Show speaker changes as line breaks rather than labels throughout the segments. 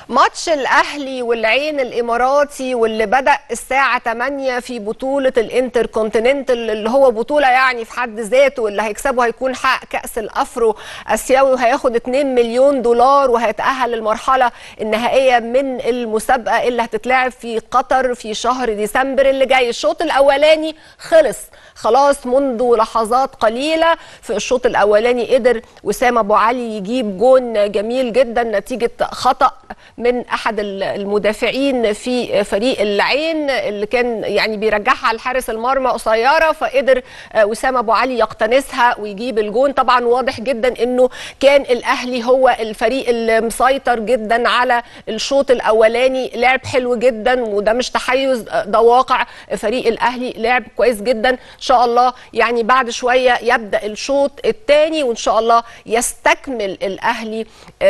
ماتش الاهلي والعين الاماراتي واللي بدا الساعه 8 في بطوله الانتر كونتيننتال اللي هو بطوله يعني في حد ذاته اللي هيكسبه هيكون حق كاس الافرو اسيوي وهياخد 2 مليون دولار وهيتاهل للمرحله النهائيه من المسابقه اللي هتتلعب في قطر في شهر ديسمبر اللي جاي الشوط الاولاني خلص خلاص منذ لحظات قليله في الشوط الاولاني قدر وسام ابو علي يجيب جون جميل جدا نتيجه خطا من احد المدافعين في فريق العين اللي كان يعني بيرجعها على حارس المرمى قصيره فقدر وسام ابو علي يقتنصها ويجيب الجون طبعا واضح جدا انه كان الاهلي هو الفريق اللي مسيطر جدا على الشوط الاولاني لعب حلو جدا وده مش تحيز ده واقع فريق الاهلي لعب كويس جدا ان شاء الله يعني بعد شويه يبدا الشوط الثاني وان شاء الله يستكمل الاهلي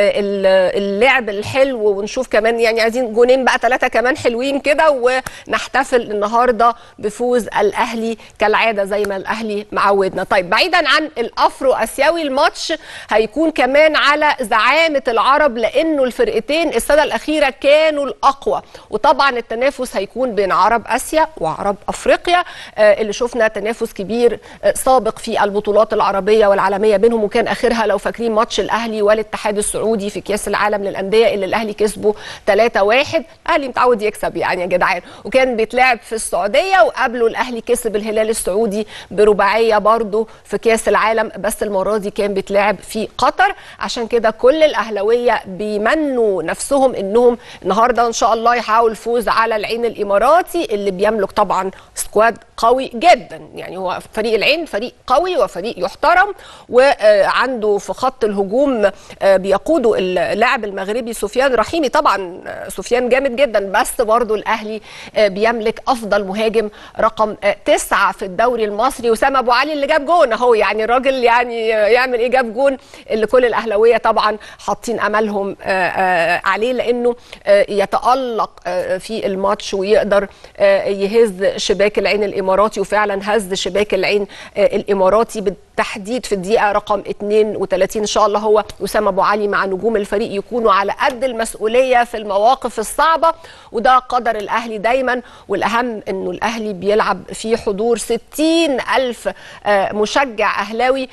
اللعب الحلو ونشوف كمان يعني عايزين جونين بقى ثلاثه كمان حلوين كده ونحتفل النهارده بفوز الاهلي كالعاده زي ما الاهلي معودنا طيب بعيدا عن الافرو اسيوي الماتش هيكون كمان على زعامه العرب لانه الفرقتين السنه الاخيره كانوا الاقوى وطبعا التنافس هيكون بين عرب اسيا وعرب افريقيا اللي شفنا تنافس كبير سابق في البطولات العربيه والعالميه بينهم وكان اخرها لو فاكرين ماتش الاهلي والاتحاد السعودي في كاس العالم للانديه اللي الاهلي كسبه 3-1 الاهلي متعود يكسب يعني يا جدعان وكان بيتلعب في السعوديه وقبله الاهلي كسب الهلال السعودي برباعيه برضه في كاس العالم بس المره دي كان بيتلعب في قطر عشان كده كل الاهلاويه بيمنوا نفسهم انهم النهارده ان شاء الله يحاولوا الفوز على العين الاماراتي اللي بيملك طبعا سكواد قوي جدا يعني هو فريق العين فريق قوي وفريق يحترم وعنده في خط الهجوم بيقوده اللاعب المغربي سفيان رحيمي طبعا سفيان جامد جدا بس برضه الاهلي بيملك افضل مهاجم رقم تسعة في الدوري المصري وسام ابو علي اللي جاب جون اهو يعني الراجل يعني يعمل ايه جاب جون اللي كل الاهلاويه طبعا حاطين املهم عليه لانه يتالق في الماتش ويقدر يهز شباك العين الاماراتي وفعلا هز شباك العين الاماراتي بالتحديد في الدقيقه رقم 32 ان شاء الله هو وسام ابو علي مع نجوم الفريق يكونوا على قد المسؤوليه في المواقف الصعبه وده قدر الاهلي دايما والاهم انه الاهلي بيلعب في حضور 60 الف مشجع اهلاوي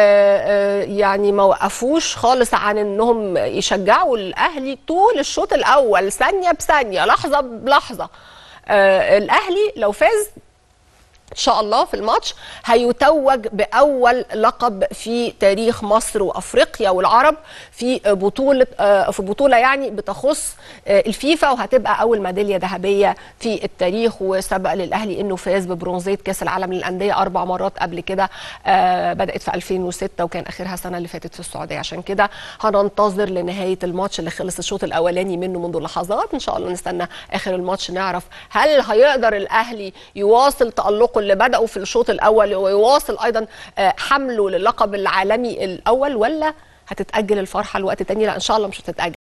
يعني ما وقفوش خالص عن انهم يشجعوا الاهلي طول الشوط الاول ثانيه بثانيه لحظه بلحظه الاهلي لو فاز ان شاء الله في الماتش هيتوج باول لقب في تاريخ مصر وافريقيا والعرب في بطوله في بطوله يعني بتخص الفيفا وهتبقى اول ميداليه ذهبيه في التاريخ وسبق للاهلي انه فاز ببرونزيه كاس العالم للانديه اربع مرات قبل كده بدات في 2006 وكان اخرها السنه اللي فاتت في السعوديه عشان كده هننتظر لنهايه الماتش اللي خلص الشوط الاولاني منه منذ لحظات ان شاء الله نستنى اخر الماتش نعرف هل هيقدر الاهلي يواصل تالقه اللي بدأوا في الشوط الأول ويواصل أيضا حمله للقب العالمي الأول ولا هتتأجل الفرحة لوقت تاني لا إن شاء الله مش هتتأجل